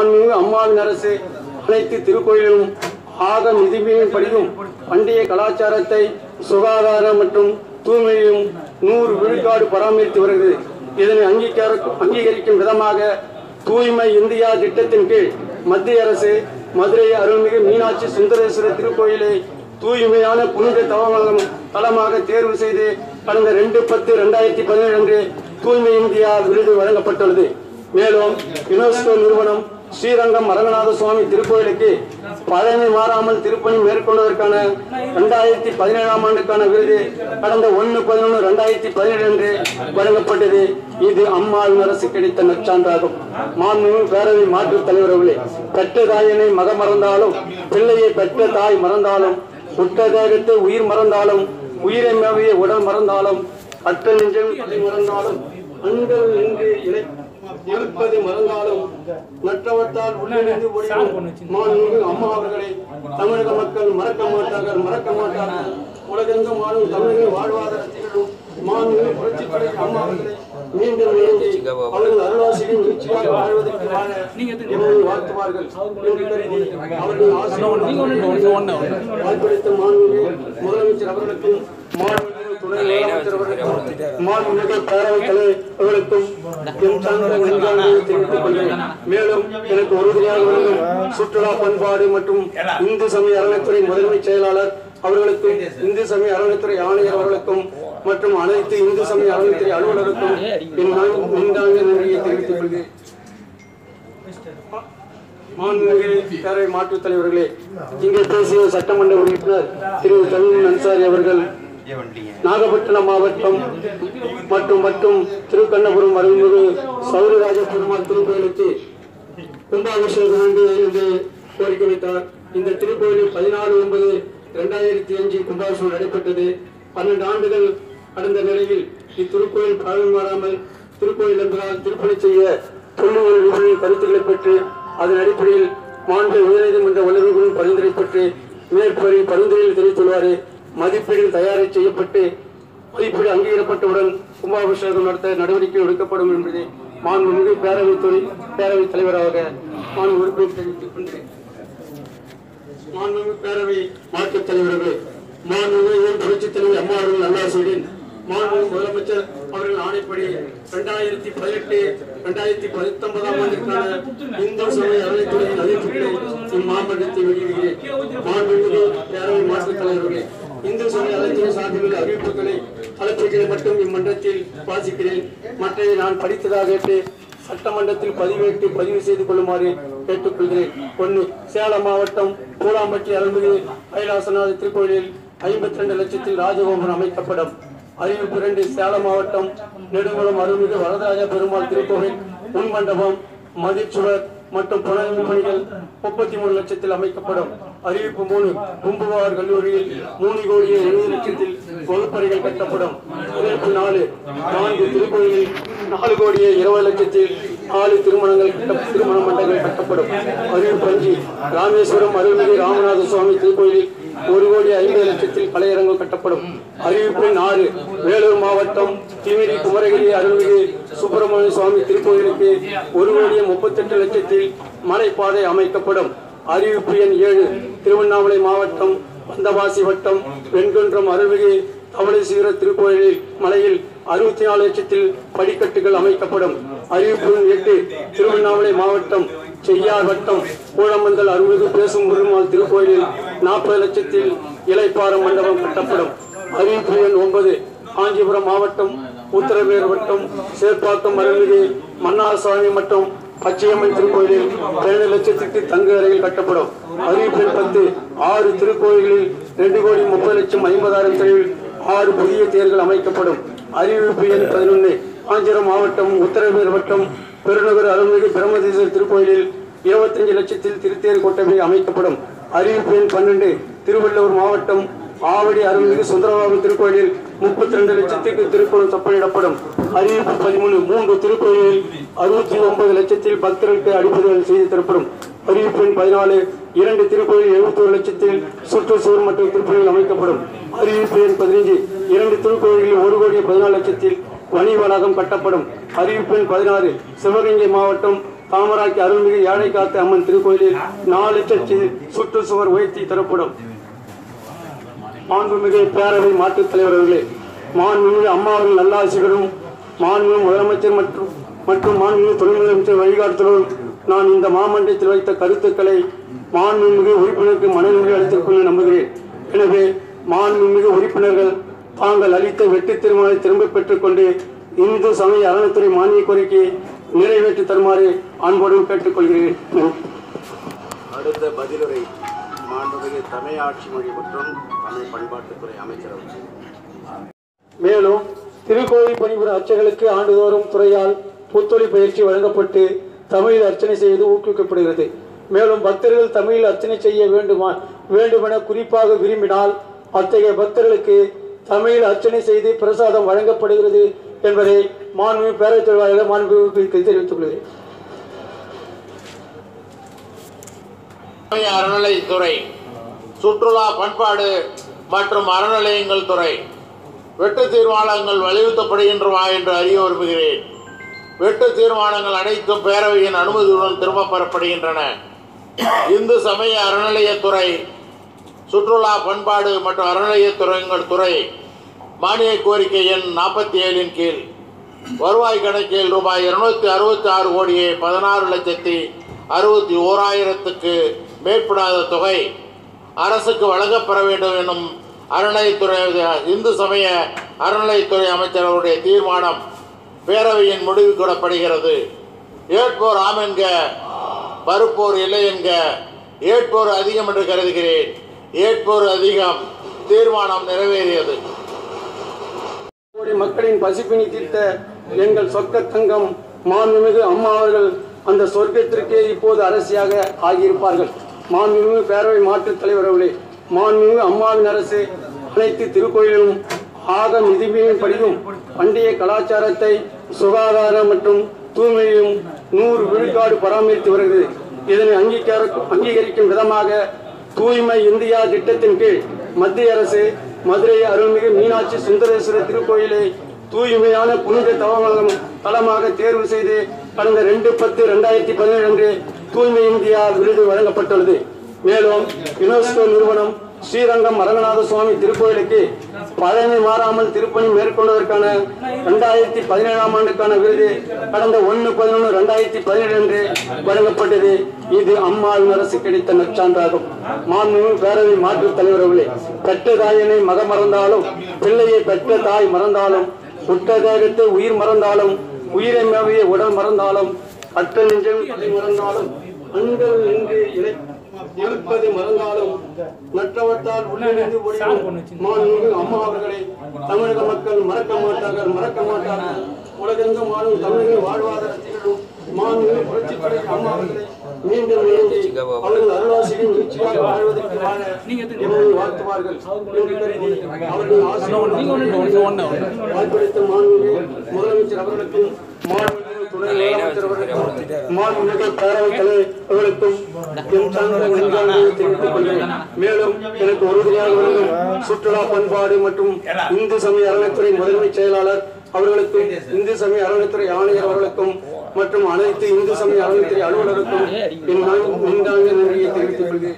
மாண்புமிகு அம்மாவின் அரசு அனைத்து திருக்கோயிலும் ஆக விதிமையின்படியும் பண்டைய கலாச்சாரத்தை சுகாதாரம் மற்றும் தூய்மையும் நூறு விழுக்காடு பராமரித்து வருகிறது இதனை அங்கீகார அங்கீகரிக்கும் விதமாக தூய்மை இந்தியா திட்டத்தின் கீழ் மத்திய அரசு மதுரை அருள்மிகு மீனாட்சி சுந்தரேஸ்வரர் திருக்கோயிலை தூய்மையான புனித தலமாக தலமாக தேர்வு செய்து கடந்த ரெண்டு பத்து ரெண்டாயிரத்தி பதினேழு அன்று தூய்மை இந்தியா விருது வழங்கப்பட்டுள்ளது மேலும் யுனெஸ்கோ நிறுவனம் ஸ்ரீரங்கம் அரங்கநாத சுவாமி திருக்கோயிலுக்கு பழமை மாறாமல் திருப்பணி மேற்கொண்டதற்கான ரெண்டாயிரத்தி பதினேழாம் ஆண்டுக்கான விருது கடந்த ஒன்று பதினொன்று ரெண்டாயிரத்தி பதினேழு அன்று வழங்கப்பட்டது இது அம்மாவின் அரசு கிடைத்த நற்சான்றாகும் மாண்புமிகு பேரவை மாற்றுத் தலைவர் அவர்களே பெற்ற தாயினை மக மறந்தாலும் பிள்ளையை பெற்ற தாய் மறந்தாலும் உற்ற தேகத்தை உயிர் மறந்தாலும் உயிரை மேவிய உடல் மறந்தாலும் அற்ற நெஞ்சம் அதை மறந்தாலும் அன்கள் நின்று இணை இருப்பதை மறந்தாலும் மற்றவற்றால் உள்ளிருந்து ஒளியும் மாண்புமிகு அம்மா அவர்களை தமிழக மக்கள் மறக்க மாட்டார்கள் மறக்க மாட்டார்கள் உலகெங்கும் வாழும் தமிழக வாழ்வாதாரத்திலும் மாண்புமிகு புரட்சித் தலைவர் அம்மா அவர்களை மீண்டும் எழுதி அவர்கள் அருளாசிரியும் நிச்சயமாக வாழ்வதற்கு வாழ எம்மை வாழ்த்துவார்கள் என்று கருதி அவர்கள் ஆசீர்வாதம் வாய்ப்பளித்த மாண்புமிகு முதலமைச்சர் அவர்களுக்கும் மாண்புமிகு துணை முதலமைச்சர் அவர்களுக்கும் மாண்புமிகு பேரவைத் தலைவர் அவர்களுக்கும் என் சார்ந்த நன்றியை தெரிவித்துக் கொள்கிறேன் மேலும் எனக்கு உறுதுணையாக விளங்கும் சுற்றுலா பண்பாடு மற்றும் இந்து சமய அறநிலைத்துறை முதன்மை செயலாளர் அவர்களுக்கும் இந்து சமய அறநிலைத்துறை ஆணையர் அவர்களுக்கும் மற்றும் அனைத்து இந்து சமய அறநிலைத்துறை அலுவலருக்கும் என் நான் நன்றாக நன்றியை தெரிவித்துக் கொள்கிறேன் மாண்புமிகு பேரவை மாற்றுத் தலைவர்களே இங்கே பேசிய சட்டமன்ற உறுப்பினர் திரு தமிழ் அன்சாரி அவர்கள் நாகப்பட்டினம் மாவட்டம் மற்றும் மற்றும் திருக்கண்ணபுரம் அருள்மிகு சௌரராஜ பெருமாள் திருக்கோயிலுக்கு கும்பாபிஷேகம் வேண்டும் என்று கோரிக்கை வைத்தார் இந்த திருக்கோயிலில் பதினாலு ஒன்பது இரண்டாயிரத்தி அஞ்சு கும்பாபிஷேகம் நடைபெற்றது பன்னெண்டு ஆண்டுகள் கடந்த நிலையில் இத்திருக்கோயில் பழமை மாறாமல் திருக்கோயில் என்பதால் திருப்பணி செய்ய தொல்லியல் நிபுணரின் கருத்துக்களை பெற்று அதன் அடிப்படையில் மாண்பு உயர்நீதிமன்ற வல்லுநர்களின் பரிந்துரை பெற்று மேற்படி பரிந்துரையில் தெரிவித்துள்ளாரு மதிப்பீடுகள் தயார் செய்யப்பட்டு மதிப்பீடு அங்கீகரிக்கப்பட்டவுடன் கும்பாபிஷேகம் நடத்த நடவடிக்கை எடுக்கப்படும் என்பதை மாண்புமிகு பேரவைத் துறை பேரவைத் தலைவராக மாண்பு உறுப்பினர் தெரிவித்துக் கொண்டேன் மாண்புமிகு பேரவை மாற்றுத் தலைவர்களே மாண்புமிகு புரட்சித் தலைவர் அம்மா அவர்கள் நல்லாசியுடன் மாண்புமிகு முதலமைச்சர் அவர்கள் ஆணைப்படி இரண்டாயிரத்தி பதினெட்டு இரண்டாயிரத்தி பத்தொன்பதாம் ஆண்டிற்கான இந்து சமய அறநிலைத்துறையின் அறிவிப்புகளை இம்மாமன்றத்தை வெளியிடுகிறேன் மாண்புமிகு பேரவை மாற்றுத் தலைவர்களே இந்து சமய அறநிலைத்துறை சார்பில் உள்ள அறிவிப்புகளை அலட்சியங்களை மட்டும் இம்மன்றத்தில் வாசிக்கிறேன் மற்றதை நான் படித்ததாக கேட்டு சட்டமன்றத்தில் பதிவேற்று பதிவு செய்து கொள்ளுமாறு கேட்டுக்கொள்கிறேன் ஒன்று சேலம் மாவட்டம் பூலாம்பட்டி அருள்மிகு கைலாசநாத திருக்கோயிலில் ஐம்பத்தி ரெண்டு லட்சத்தில் ராஜகோபுரம் அமைக்கப்படும் அறிவிப்பு இரண்டு சேலம் மாவட்டம் நெடுங்குளம் அருள்மிகு வரதராஜ பெருமாள் திருக்கோவில் முன்மண்டபம் மதிச்சுவர் மற்றும் புனரமைப்பு பணிகள் முப்பத்தி மூணு லட்சத்தில் அமைக்கப்படும் அறிவிப்பு மூணு பூம்புகார் கல்லூரியில் மூணு கோடியே எழுபது லட்சத்தில் வகுப்பறைகள் கட்டப்படும் அறிவிப்பு நாலு நான்கு திருக்கோயிலில் நாலு கோடியே இருபது லட்சத்தில் நாலு திருமணங்கள் கட்ட திருமண மண்டபங்கள் கட்டப்படும் அறிவிப்பு அஞ்சு ராமேஸ்வரம் அருள்மிகு ராமநாத சுவாமி திருக்கோயிலில் ஒரு கோடி ஐம்பது லட்சத்தில் கலையரங்கம் கட்டப்படும் அறிவிப்பு ஆறு வேலூர் மாவட்டம் திமிரி குமரகிரி அருள்மிகு சுப்பிரமணிய சுவாமி திருக்கோயிலுக்கு ஒரு கோடியே முப்பத்தெட்டு லட்சத்தில் மலைப்பாதை அமைக்கப்படும் அறிவிப்பு எண் ஏழு திருவண்ணாமலை மாவட்டம் வந்தவாசி வட்டம் வெண்குன்றம் அருள்மிகு தவளேஸ்வர திருக்கோயிலில் மலையில் அறுபத்தி நாலு லட்சத்தில் படிக்கட்டுகள் அமைக்கப்படும் அறிவிப்பு எண் எட்டு திருவண்ணாமலை மாவட்டம் செய்யார் வட்டம் கூழமந்தல் அருள்மிகு பேசும் பெருமாள் திருக்கோயிலில் நாற்பது லட்சத்தில் இலைப்பாரம் மண்டபம் கட்டப்படும் அறிவிப்பு எண் ஒன்பது காஞ்சிபுரம் மாவட்டம் உத்தரவேர் வட்டம் சேர்ப்பாக்கம் அருள்மிகு மன்னாரசுவாமி மற்றும் பச்சையம்மன் திருக்கோயிலில் பதினேழு லட்சத்துக்கு தங்கு அறைகள் கட்டப்படும் அறிவிப்பு எண் பத்து ஆறு திருக்கோயில்களில் ரெண்டு கோடி முப்பது லட்சம் ஐம்பதாயிரம் செலவில் ஆறு புதிய தேர்கள் அமைக்கப்படும் அறிவிப்பு எண் பதினொன்று காஞ்சிபுரம் மாவட்டம் உத்தரவேர் வட்டம் பெருநகர் அருள்மிகு பிரம்மதீஸ்வரர் திருக்கோயிலில் இருபத்தஞ்சு லட்சத்தில் திருத்தேர் கொட்டகை அமைக்கப்படும் அறிவிப்பு எண் பன்னெண்டு திருவள்ளூர் மாவட்டம் ஆவடி அருள்மிகு சுந்தரபாபு திருக்கோயிலில் முப்பத்தி ரெண்டு லட்சத்துக்கு திருக்குளம் செப்பனிடப்படும் அறிவிப்பு பதிமூணு மூன்று திருக்கோயிலில் அறுபத்தி ஒன்பது லட்சத்தில் பக்தர்களுக்கு அடிப்படைகள் செய்து தரப்படும் அறிவிப்பு எண் பதினாலு இரண்டு திருக்கோயில் எழுபத்தோரு லட்சத்தில் சுற்றுச்சூழல் மற்றும் திருப்பணிகள் அமைக்கப்படும் அறிவிப்பு எண் பதினைஞ்சு இரண்டு திருக்கோயில்களில் ஒரு கோடி பதினாலு லட்சத்தில் வணிக வளாகம் கட்டப்படும் அறிவிப்பு எண் பதினாறு சிவகங்கை மாவட்டம் காமராக்கி அருள்மிகு ஏழை காத்த அம்மன் திருக்கோயிலில் நாலு லட்சம் சுற்றுச்சுவர் உயர்த்தி தரப்படும் மாண்புமிகு பேரவை மாற்றுத் தலைவர் அவர்களே மாண்புமிகு அம்மா அவர்கள் நல்லாசிகளும் மாண்புமிகு முதலமைச்சர் மற்றும் மற்றும் மாண்புமிகு துணை முதலமைச்சர் வழிகாட்டுதலும் நான் இந்த மாமன்றத்தில் வைத்த கருத்துக்களை மாண்புமிகு உறுப்பினருக்கு மனநிலை அளித்திருக்கும் நம்புகிறேன் எனவே மாண்புமிகு உறுப்பினர்கள் தாங்கள் அளித்த வெற்றி தீர்மானத்தை திரும்பப் பெற்றுக்கொண்டு இந்து சமய அறநிலைத்துறை மானிய கோரிக்கை நிறைவேற்றி தருமாறு அன்போடு கேட்டுக்கொள்கிறேன் அடுத்த பதிலுரை மாண்புமிகு தமிழ் ஆட்சி மொழி மற்றும் தமிழ் பண்பாட்டுத்துறை அமைச்சர் அவர்கள் மேலும் திருக்கோயில் பணிபுரியும் அர்ச்சகர்களுக்கு ஆண்டுதோறும் துறையால் புத்தொழி பயிற்சி வழங்கப்பட்டு தமிழில் அர்ச்சனை செய்வது ஊக்குவிக்கப்படுகிறது மேலும் பக்தர்கள் தமிழில் அர்ச்சனை செய்ய வேண்டுமா வேண்டுமென குறிப்பாக விரும்பினால் அத்தகைய பக்தர்களுக்கு தமிழில் அர்ச்சனை செய்து பிரசாதம் வழங்கப்படுகிறது என்பதை மாண்புமிகு பேரவைத் தலைவர்கள் மாண்புமிகு தெரிவித்துக் கொள்கிறேன் சமய அறநிலைத்துறை சுற்றுலா பண்பாடு மற்றும் அறநிலையங்கள் துறை வெட்டு தீர்மானங்கள் வலியுறுத்தப்படுகின்றவா என்று அறிய விரும்புகிறேன் வெட்டு தீர்மானங்கள் அனைத்தும் பேரவையின் அனுமதியுடன் திரும்பப் பெறப்படுகின்றன இந்து சமய அறநிலையத்துறை சுற்றுலா பண்பாடு மற்றும் அறநிலையத்துறைங்கள் துறை மானிய கோரிக்கை எண் நாற்பத்தி ஏழின் கீழ் வருவாய் கணக்கில் ரூபாய் இருநூத்தி அறுபத்தி ஆறு கோடியே பதினாறு லட்சத்தி அறுபத்தி ஓராயிரத்துக்கு மேற்படாத தொகை அரசுக்கு வழங்கப்பெற வேண்டும் எனும் அறநிலையத்துறை இந்து சமய அறநிலையத்துறை அமைச்சர் அவருடைய தீர்மானம் பேரவையின் முடிவுக்கு விடப்படுகிறது ஏற்போர் ஆம் என்க பருப்போர் இல்லை என்க ஏற்போர் அதிகம் என்று கருதுகிறேன் ஏற்போர் அதிகம் தீர்மானம் நிறைவேறியது கோடி மக்களின் பசிப்பினி தீர்த்த எங்கள் சொக்க தங்கம் மாண்புமிகு அம்மா அவர்கள் அந்த சொர்க்கத்திற்கே இப்போது அரசியாக ஆகியிருப்பார்கள் மாண்புமிகு பேரவை மாற்றுத் தலைவர் அவர்களே மாண்புமிகு அம்மாவின் அரசு அனைத்து திருக்கோயிலும் ஆக மிதிமையின் படியும் பண்டைய கலாச்சாரத்தை சுகாதாரம் மற்றும் தூய்மையும் நூறு விழுக்காடு பராமரித்து வருகிறது இதனை அங்கீகார அங்கீகரிக்கும் விதமாக தூய்மை இந்தியா திட்டத்தின் கீழ் மத்திய அரசு மதுரை அருள்மிகு மீனாட்சி சுந்தரேஸ்வரர் திருக்கோயிலை தூய்மையான புனித தலமாக தலமாக தேர்வு செய்து கடந்த ரெண்டு பத்து ரெண்டாயிரத்தி பதினேழு அன்று தூய்மை இந்தியா விருது வழங்கப்பட்டுள்ளது மேலும் யுனெஸ்கோ நிறுவனம் ஸ்ரீரங்கம் அரங்கநாத சுவாமி திருக்கோயிலுக்கு பழமை மாறாமல் திருப்பணி மேற்கொண்டதற்கான ரெண்டாயிரத்தி பதினேழாம் ஆண்டுக்கான விருது கடந்த ஒன்று பதினொன்று ரெண்டாயிரத்தி பதினேழு அன்று வழங்கப்பட்டது இது அம்மாவின் அரசு கிடைத்த நற்சான்றாகும் மாண்புமிகு பேரவை மாற்றுத் தலைவர் அவர்களே பெற்ற தாயினை மக மறந்தாலும் பிள்ளையை பெற்ற தாய் மறந்தாலும் உற்ற தேகத்தை உயிர் மறந்தாலும் உயிரை மேவிய உடல் மறந்தாலும் அற்ற நெஞ்சம் அதை மறந்தாலும் அன்கள் நின்று இணை இருப்பதை மறந்தாலும் மற்றவற்றால் உள்ளிருந்து ஒளியும் மாண்புமிகு அம்மா அவர்களை தமிழக மக்கள் மறக்க மாட்டார்கள் மறக்க மாட்டார்கள் உலகெங்கும் வாழும் தமிழக வாழ்வாதாரத்திலும் மாண்புமிகு புரட்சித் தலைவர் அம்மா அவர்களை மீண்டும் எழுதி அவர்கள் அருளாசிரியர் நிச்சயமாக வாழ்வதற்கு வாழ எம்மை வாழ்த்துவார்கள் என்று கருதி அவர்கள் ஆசீர்வாதம் வாய்ப்பளித்த மாண்புமிகு முதலமைச்சர் அவர்களுக்கும் மாண்புமிகு துணை முதலமைச்சர் அவர்களுக்கும் மாண்புமிகு பேரவைத் தலைவர் அவர்களுக்கும் என் சார்ந்த நன்றியை தெரிவித்துக் கொள்கிறேன் மேலும் எனக்கு உறுதுணையாக விளங்கும் சுற்றுலா பண்பாடு மற்றும் இந்து சமய அறநிலைத்துறை முதன்மை செயலாளர் அவர்களுக்கும் இந்து சமய அறநிலைத்துறை ஆணையர் அவர்களுக்கும் மற்றும் அனைத்து இந்து சமய அறநிலைத்துறை அலுவலருக்கும் என் நான் நன்றாக நன்றியை தெரிவித்துக் கொள்கிறேன்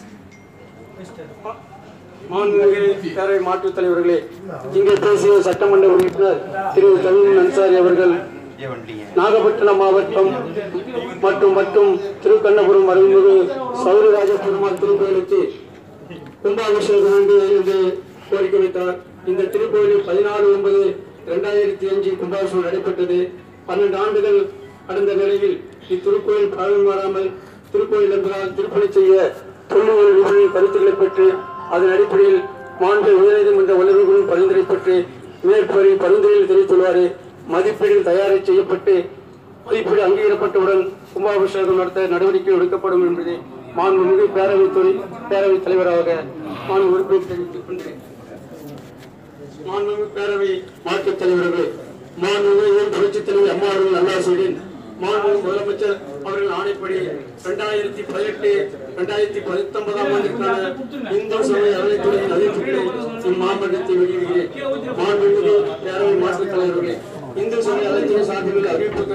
மாண்புமிகு பேரவை மாற்றுத் தலைவர்களே இங்கே பேசிய சட்டமன்ற உறுப்பினர் திரு தமிழ் அன்சாரி அவர்கள் நாகப்பட்டினம் மாவட்டம் மற்றும் மற்றும் திருக்கண்ணபுரம் அருள்மிகு சௌரிராஜ பெருமாள் திருக்கோயிலுக்கு கும்பாபிஷேகம் வேண்டும் என்று கோரிக்கை வைத்தார் இந்த திருக்கோயிலில் பதினாலு ஒன்பது இரண்டாயிரத்தி அஞ்சு கும்பாபிஷேகம் நடைபெற்றது பன்னெண்டு ஆண்டுகள் கடந்த நிலையில் இத்திருக்கோயில் பழமை மாறாமல் திருக்கோயில் என்பதால் திருப்பணி செய்ய தொல்லியல் நிபுணரின் கருத்துக்களை பெற்று அதன் அடிப்படையில் மாண்பு உயர்நீதிமன்ற வல்லுநர்களின் பரிந்துரை பெற்று மேற்படி பரிந்துரையில் தெரிவித்துள்ளாரு மதிப்பீடு தயாரி செய்யப்பட்டு மதிப்பீடு அங்கீகரிக்கப்பட்டவுடன் கும்பாபிஷேகம் நடத்த நடவடிக்கை எடுக்கப்படும் என்பதை மாண்புமிகு பேரவைத் துறை பேரவைத் தலைவராக மாண்பு உறுப்பினர் தெரிவித்துக் கொண்டேன் மாண்புமிகு பேரவை மாற்றுத் தலைவர்களே மாண்புமிகு புரட்சித் தலைவர் அம்மா அவர்கள் நல்லாசியுடன் மாண்புமிகு முதலமைச்சர் அவர்கள் ஆணைப்படி இரண்டாயிரத்தி பதினெட்டு இரண்டாயிரத்தி பத்தொன்பதாம் ஆண்டிற்கான இந்து சமய அறநிலைத்துறையின் அறிவிப்புகளை இம்மாமன்றத்தை வெளியிடுகிறேன் மாண்புமிகு பேரவை மாற்றுத் தலைவர்களே இந்து சமய அறநிலைத்துறை சார்பில் அறிவிப்புகளை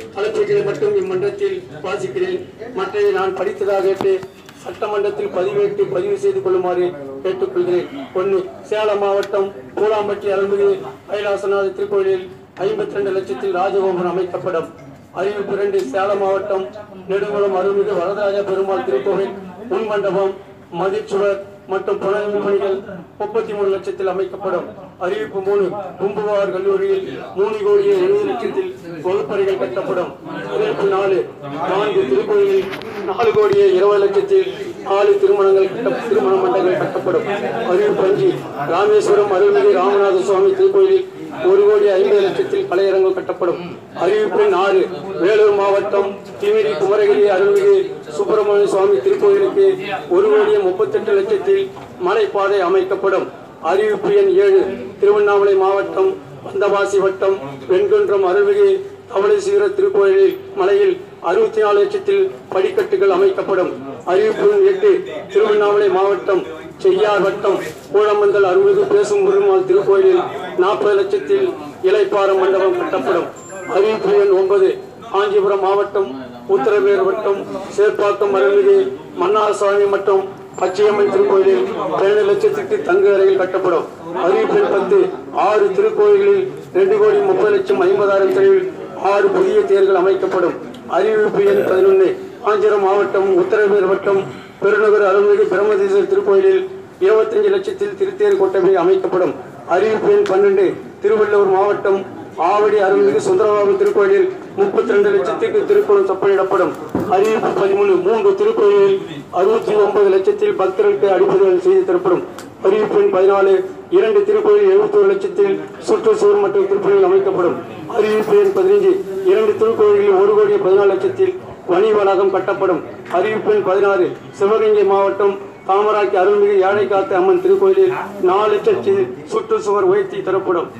தலைப்புகளை மட்டும் இம்மன்றத்தில் வாசிக்கிறேன் மற்றதை நான் படித்ததாக கேட்டு சட்டமன்றத்தில் பதிவேட்டு பதிவு செய்து கொள்ளுமாறு கேட்டுக்கொள்கிறேன் ஒன்று சேலம் மாவட்டம் கூலாம்பட்டி அருள்மிகு கைலாசநாத திருக்கோயிலில் ஐம்பத்தி ரெண்டு லட்சத்தில் ராஜகோபுரம் அமைக்கப்படும் அறிவிப்பு இரண்டு சேலம் மாவட்டம் நெடுங்குளம் அருள்மிகு வரதராஜ பெருமாள் திருக்கோவில் முன்மண்டபம் மதிச்சுவர் மற்றும் புனரமைப்பு பணிகள் முப்பத்தி மூணு லட்சத்தில் அமைக்கப்படும் அறிவிப்பு மூணு பூம்புகார் கல்லூரியில் மூணு கோடியே எழுபது லட்சத்தில் வகுப்பறைகள் கட்டப்படும் அறிவிப்பு நாலு நான்கு திருக்கோயிலில் நாலு கோடியே இருபது லட்சத்தில் நாலு திருமணங்கள் கட்ட திருமண மண்டபங்கள் கட்டப்படும் அறிவிப்பு அஞ்சு ராமேஸ்வரம் அருள்மிகு ராமநாத சுவாமி திருக்கோயிலில் ஒரு கோடி ஐம்பது லட்சத்தில் கலையரங்கம் கட்டப்படும் அறிவிப்பு ஆறு வேலூர் மாவட்டம் திமிரி குமரகிரி அருள்மிகு சுப்பிரமணிய சுவாமி திருக்கோயிலுக்கு ஒரு கோடியே முப்பத்தெட்டு லட்சத்தில் மலைப்பாதை அமைக்கப்படும் அறிவிப்பு எண் ஏழு திருவண்ணாமலை மாவட்டம் வந்தவாசி வட்டம் வெண்குன்றம் அருள்மிகு தவளேஸ்வர திருக்கோயிலில் மலையில் அறுபத்தி நாலு லட்சத்தில் படிக்கட்டுகள் அமைக்கப்படும் அறிவிப்பு எண் எட்டு திருவண்ணாமலை மாவட்டம் செய்யார் வட்டம் கூழமந்தல் அருள்மிகு பேசும் பெருமாள் திருக்கோயிலில் நாற்பது லட்சத்தில் இலைப்பார மண்டபம் கட்டப்படும் அறிவிப்பு எண் ஒன்பது காஞ்சிபுரம் மாவட்டம் உத்தரவேர் வட்டம் சேர்ப்பாக்கம் அருள்மிகு மன்னார்சாமி மற்றும் பச்சையம்மன் திருக்கோயிலில் இரண்டு லட்சத்துக்கு தங்கு அறைகள் கட்டப்படும் அறிவிப்பு எண் பத்து ஆறு திருக்கோயில்களில் ரெண்டு கோடி முப்பது லட்சம் ஐம்பதாயிரம் செலவில் ஆறு புதிய தேர்கள் அமைக்கப்படும் அறிவிப்பு எண் பதினொன்று காஞ்சிபுரம் மாவட்டம் உத்தரவேர் வட்டம் பெருநகர் அருள்மிகு பிரம்மதீஸ்வரர் திருக்கோயிலில் இருபத்தஞ்சு லட்சத்தில் திருத்தேர் கொட்டகை அமைக்கப்படும் அறிவிப்பு எண் பன்னெண்டு திருவள்ளூர் மாவட்டம் ஆவடி அருள்மிகு சுந்தரபாபு திருக்கோயிலில் முப்பத்தி ரெண்டு லட்சத்துக்கு திருக்குளம் செப்பனிடப்படும் அறிவிப்பு பதிமூணு மூன்று திருக்கோயிலில் அறுபத்தி ஒன்பது லட்சத்தில் பக்தர்களுக்கு அடிப்படைகள் செய்து தரப்படும் அறிவிப்பு எண் பதினாலு இரண்டு திருக்கோயில் எழுபத்தோரு லட்சத்தில் சுற்றுச்சுவர் மற்றும் திருப்பணிகள் அமைக்கப்படும் அறிவிப்பு எண் பதினைஞ்சு இரண்டு திருக்கோயில்களில் ஒரு கோடி பதினாலு லட்சத்தில் வணிக வளாகம் கட்டப்படும் அறிவிப்பு எண் பதினாறு சிவகங்கை மாவட்டம் தாமராக்கி அருள்மிகு யாழை காத்த அம்மன் திருக்கோயிலில் நாலு லட்சத்தில் சுற்றுச்சுவர் உயர்த்தி தரப்படும்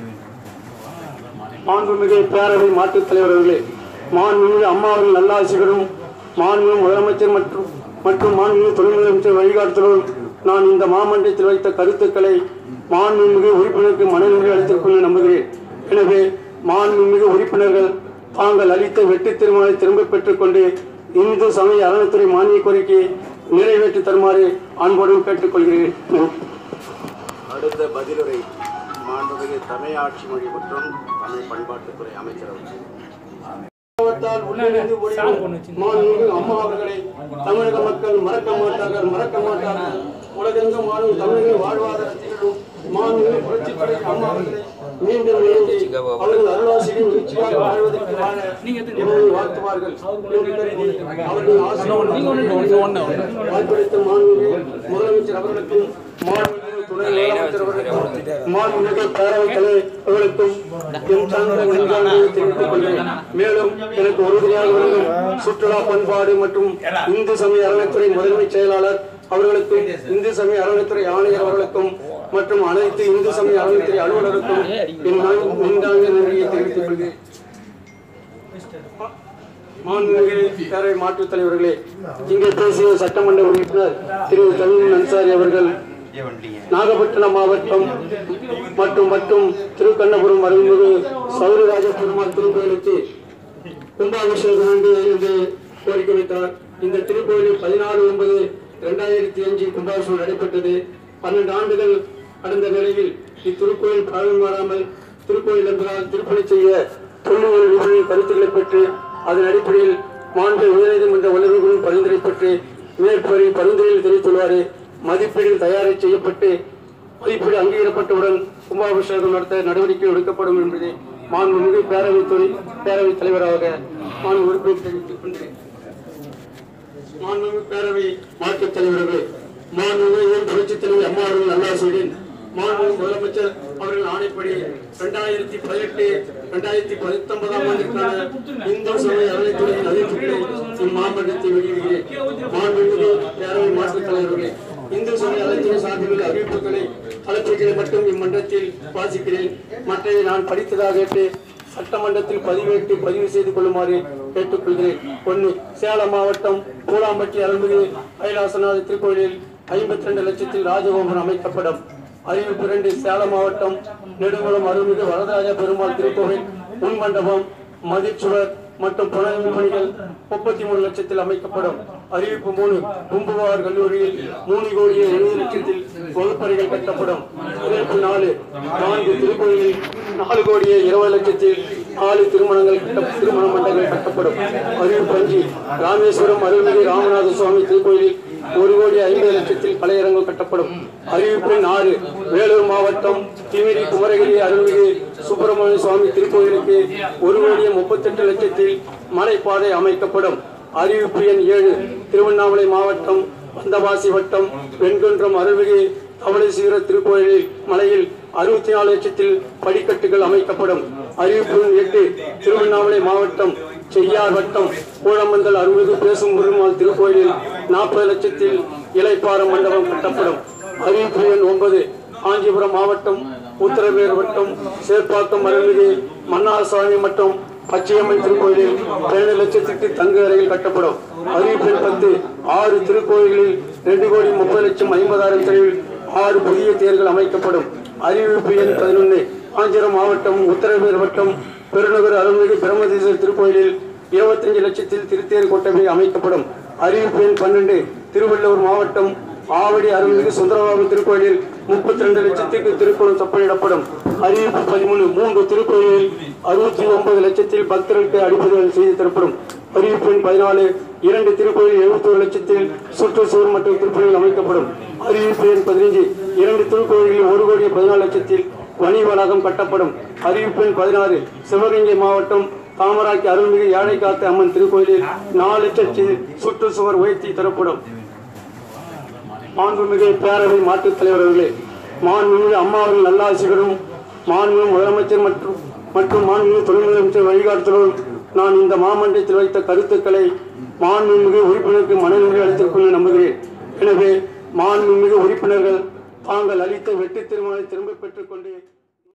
மாண்புமிகு பேரவை மாற்றுத் தலைவர் அவர்களே மாண்புமிகு அம்மா அவர்கள் நல்லாசிகளும் மாண்புமிகு முதலமைச்சர் மற்றும் மற்றும் மாண்புமிகு துணை முதலமைச்சர் வழிகாட்டுதலும் நான் இந்த மாமன்றத்தில் வைத்த கருத்துக்களை மாண்புமிகு உறுப்பினருக்கு மனநிலை அளித்திருக்கும் நம்புகிறேன் எனவே மாண்புமிகு உறுப்பினர்கள் தாங்கள் அளித்த வெற்றி தீர்மானத்தை திரும்பப் பெற்றுக்கொண்டு இந்து சமய அறநிலைத்துறை மானிய கோரிக்கையை நிறைவேற்றி தருமாறு அன்போடு கேட்டுக்கொள்கிறேன் அடுத்த பதிலுரை மாண்புமிகு தமிழாட்சி மொழி மற்றும் தமிழ் பண்பாட்டுத்துறை அமைச்சர் அவர்கள் பாவத்தால் உள்ளிருந்து ஒளிரும் மாண்புமிகு அம்மா அவர்களை தமிழக மக்கள் மறக்க மாட்டார்கள் மறக்க மாட்டார்கள் உலகெங்கும் வாழும் தமிழர்கள் வாழ்வாதாரத்திலும் மாண்புமிகு புரட்சித் தலைவி அம்மா அவர்களை மீண்டும் எழுதி அவர்கள் அருளாசிரியர் நிச்சயமாக வாழ்வதற்கு வாழ இறைவனை வாழ்த்துவார்கள் என்று கருதி அவர்கள் ஆசீர்வாதம் வாய்ப்பளித்த மாண்புமிகு முதலமைச்சர் அவர்களுக்கும் மாண்புமிகு துணை முதலமைச்சர் அவர்களுக்கும் மாண்புமிகு பேரவைத் தலைவர் அவர்களுக்கும் என் சார்ந்த நன்றியை தெரிவித்துக் கொள்கிறேன் மேலும் எனக்கு உறுதுணையாக விளங்கும் சுற்றுலா பண்பாடு மற்றும் இந்து சமய அறநிலைத்துறை முதன்மை செயலாளர் அவர்களுக்கும் இந்து சமய அறநிலைத்துறை ஆணையர் அவர்களுக்கும் மற்றும் அனைத்து இந்து சமய அறநிலைத்துறை அலுவலருக்கும் என் நான் நெஞ்சார்ந்த நன்றியை தெரிவித்துக் கொள்கிறேன் மாண்புமிகு பேரவை மாற்றுத் தலைவர்களே இங்கே பேசிய சட்டமன்ற உறுப்பினர் திரு தமிழ் அன்சாரி அவர்கள் நாகப்பட்டினம் மாவட்டம் மற்றும் மற்றும் திருக்கண்ணபுரம் அருள்மிகு சௌரிராஜ பெருமாள் திருக்கோயிலுக்கு கும்பாபிஷேகம் வேண்டும் என்று கோரிக்கை வைத்தார் இந்த திருக்கோயிலில் பதினாலு ஒன்பது இரண்டாயிரத்தி அஞ்சு கும்பாபிஷேகம் நடைபெற்றது பன்னெண்டு ஆண்டுகள் கடந்த நிலையில் இத்திருக்கோயில் பழமை மாறாமல் திருக்கோயில் என்பதால் திருப்பணி செய்ய தொழில்நுட்ப நிபுணரின் கருத்துக்களை பெற்று அதன் அடிப்படையில் மாண்பு உயர்நீதிமன்ற வல்லுநர்களின் பரிந்துரை பெற்று மேற்படி பரிந்துரையில் தெரிவித்துள்ளாரு மதிப்பீடு தயாரி செய்யப்பட்டு மதிப்பீடு அங்கீகரிக்கப்பட்டவுடன் கும்பாபிஷேகம் நடத்த நடவடிக்கை எடுக்கப்படும் என்பதை மாண்புமிகு பேரவைத் துறை பேரவைத் தலைவராக மாண்பு உறுப்பினர் தெரிவித்துக் கொண்டேன் மாண்புமிகு பேரவை மாற்றுத் தலைவர்களே மாண்புமிகு புரட்சித் தலைவர் அம்மா அவர்கள் நல்லாசியுடன் மாண்புமிகு முதலமைச்சர் அவர்கள் ஆணைப்படி இரண்டாயிரத்தி பதினெட்டு இரண்டாயிரத்தி பத்தொன்பதாம் ஆண்டிற்கான இந்து சமய அறநிலைத்துறையின் அறிவிப்புகளை இம்மாமன்றத்தை வெளியிடுகிறேன் மாண்புமிகு பேரவை மாற்றுத் தலைவர்களே இந்து சமய அறநிலைத்துறை சார்பில் உள்ள அறிவிப்புகளை தலைப்புகளை மட்டும் இம்மன்றத்தில் வாசிக்கிறேன் மற்றதை நான் படித்ததாக கேட்டு சட்டமன்றத்தில் பதிவேட்டு பதிவு செய்து கொள்ளுமாறு கேட்டுக்கொள்கிறேன் ஒன்று சேலம் மாவட்டம் கூலாம்பட்டி அருள்மிகு கைலாசநாத திருக்கோயிலில் ஐம்பத்தி ரெண்டு லட்சத்தில் ராஜகோபுரம் அமைக்கப்படும் அறிவிப்பு இரண்டு சேலம் மாவட்டம் நெடுங்குளம் அருள்மிகு வரதராஜ பெருமாள் திருக்கோவில் முன்மண்டபம் மதிச்சுவர் மற்றும் புனரமைப்பு பணிகள் முப்பத்தி மூணு லட்சத்தில் அமைக்கப்படும் அறிவிப்பு மூணு பூம்புகார் கல்லூரியில் மூணு கோடியே எழுபது லட்சத்தில் வகுப்பறைகள் கட்டப்படும் அறிவிப்பு நாலு நான்கு திருக்கோயிலில் நாலு கோடியே இருபது லட்சத்தில் நாலு திருமணங்கள் கட்ட திருமண மண்டபங்கள் கட்டப்படும் அறிவிப்பு அஞ்சு ராமேஸ்வரம் அருள்மிகு ராமநாத சுவாமி திருக்கோயிலில் ஒரு கோடி ஐம்பது லட்சத்தில் கலையரங்கம் கட்டப்படும் அறிவிப்பு எண் ஆறு வேலூர் மாவட்டம் திமிரி குமரகிரி அருள்மிகு சுப்பிரமணிய சுவாமி திருக்கோயிலுக்கு ஒரு கோடியே முப்பத்தெட்டு லட்சத்தில் மலைப்பாதை அமைக்கப்படும் அறிவிப்பு எண் ஏழு திருவண்ணாமலை மாவட்டம் வந்தவாசி வட்டம் வெண்குன்றம் அருள்மிகு தவளேஸ்வர திருக்கோயிலில் மலையில் அறுபத்தி நாலு லட்சத்தில் படிக்கட்டுகள் அமைக்கப்படும் அறிவிப்பு எண் எட்டு திருவண்ணாமலை மாவட்டம் செய்யார் வட்டம் கூழமந்தல் அருள்மிகு பேசும் பெருமாள் திருக்கோயிலில் நாற்பது லட்சத்தில் இலைப்பார மண்டபம் கட்டப்படும் அறிவிப்பு எண் ஒன்பது காஞ்சிபுரம் மாவட்டம் உத்தரவேர் வட்டம் சேர்ப்பாக்கம் அருள்மிகு மன்னார்சாமி மற்றும் பச்சையம்மன் திருக்கோயிலில் இரண்டு லட்சத்துக்கு தங்கு அறைகள் கட்டப்படும் அறிவிப்பு எண் பத்து ஆறு திருக்கோயில்களில் ரெண்டு கோடி முப்பது லட்சம் ஐம்பதாயிரம் செலவில் ஆறு புதிய தேர்கள் அமைக்கப்படும் அறிவிப்பு எண் பதினொன்று காஞ்சிபுரம் மாவட்டம் உத்தரவேர் வட்டம் பெருநகர் அருள்மிகு பிரம்மதீஸ்வரர் திருக்கோயிலில் இருபத்தஞ்சு லட்சத்தில் திருத்தேர் கொட்டகை அமைக்கப்படும் அறிவிப்பு எண் பன்னெண்டு திருவள்ளூர் மாவட்டம் ஆவடி அருள்மிகு சுந்தரபாபு திருக்கோயிலில் முப்பத்தி ரெண்டு லட்சத்துக்கு திருக்குளம் செப்பனிடப்படும் அறிவிப்பு பதிமூணு மூன்று திருக்கோயிலில் அறுபத்தி ஒன்பது லட்சத்தில் பக்தர்களுக்கு அடிப்படைகள் செய்து தரப்படும் அறிவிப்பு எண் பதினாலு இரண்டு திருக்கோயில் எழுபத்தோரு லட்சத்தில் சுற்றுச்சுவர் மற்றும் திருப்பணிகள் அமைக்கப்படும் அறிவிப்பு எண் பதினைஞ்சு இரண்டு திருக்கோயில்களில் ஒரு கோடி பதினாலு லட்சத்தில் வணிக வளாகம் கட்டப்படும் அறிவிப்பு எண் பதினாறு சிவகங்கை மாவட்டம் தாமராக்கி அருள்மிகு யாழை காத்த அம்மன் திருக்கோயிலில் நாலு லட்சத்தில் சுற்றுச்சுவர் உயர்த்தி தரப்படும் மாண்புமிகு பேரவை மாற்றுத் தலைவர் அவர்களே மாண்புமிகு அம்மா அவர்கள் நல்லாசிகளும் மாண்புமிகு முதலமைச்சர் மற்றும் மற்றும் மாண்புமிகு துணை முதலமைச்சர் வழிகாட்டுதலும் நான் இந்த மாமன்றத்தில் வைத்த கருத்துக்களை மாண்புமிகு உறுப்பினருக்கு மனநிலை அளித்திருக்கும் என நம்புகிறேன் எனவே மாண்புமிகு உறுப்பினர்கள் தாங்கள் அளித்த வெற்றி தீர்மானத்தை திரும்ப பெற்றுக்கொண்டு